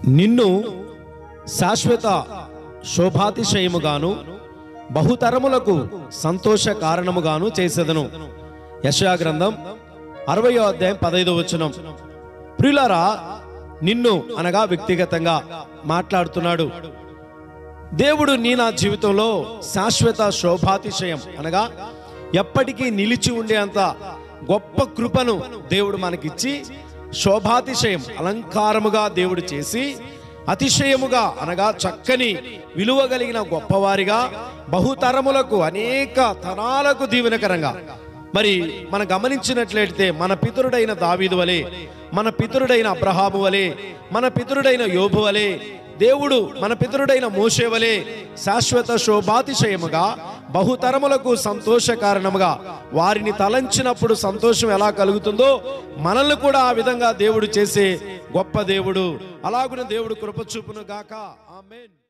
నిన్ను శాశ్వత శోభాతిశయముగాను బహుతరములకు సంతోష కారణముగాను చేసేదను యశయా గ్రంథం అరవయో అధ్యాయం పదైదో వచనం ప్రియులారా నిన్ను అనగా వ్యక్తిగతంగా మాట్లాడుతున్నాడు దేవుడు నీ నా జీవితంలో శాశ్వత శోభాతిశయం అనగా ఎప్పటికీ నిలిచి ఉండేంత గొప్ప కృపను దేవుడు మనకిచ్చి శోభాతిశయం అలంకారముగా దేవుడు చేసి అతిశయముగా అనగా చక్కని విలువ కలిగిన గొప్పవారిగా బహుతరములకు అనేక తరాలకు దీవెనకరంగా మరి మనం గమనించినట్లయితే మన పితరుడైన దావీదు వలె మన పితరుడైన అబ్రహాము వలె మన పితరుడైన యోబు వలె దేవుడు మన పితరుడైన మోషే వలె శాశ్వత శోభాతిశయముగా బహుతరములకు సంతోష కారణముగా వారిని తలంచినప్పుడు సంతోషం ఎలా కలుగుతుందో మనల్ని కూడా ఆ విధంగా దేవుడు చేసే గొప్ప దేవుడు అలాగున దేవుడు కృపచూపును గాక ఆమేన్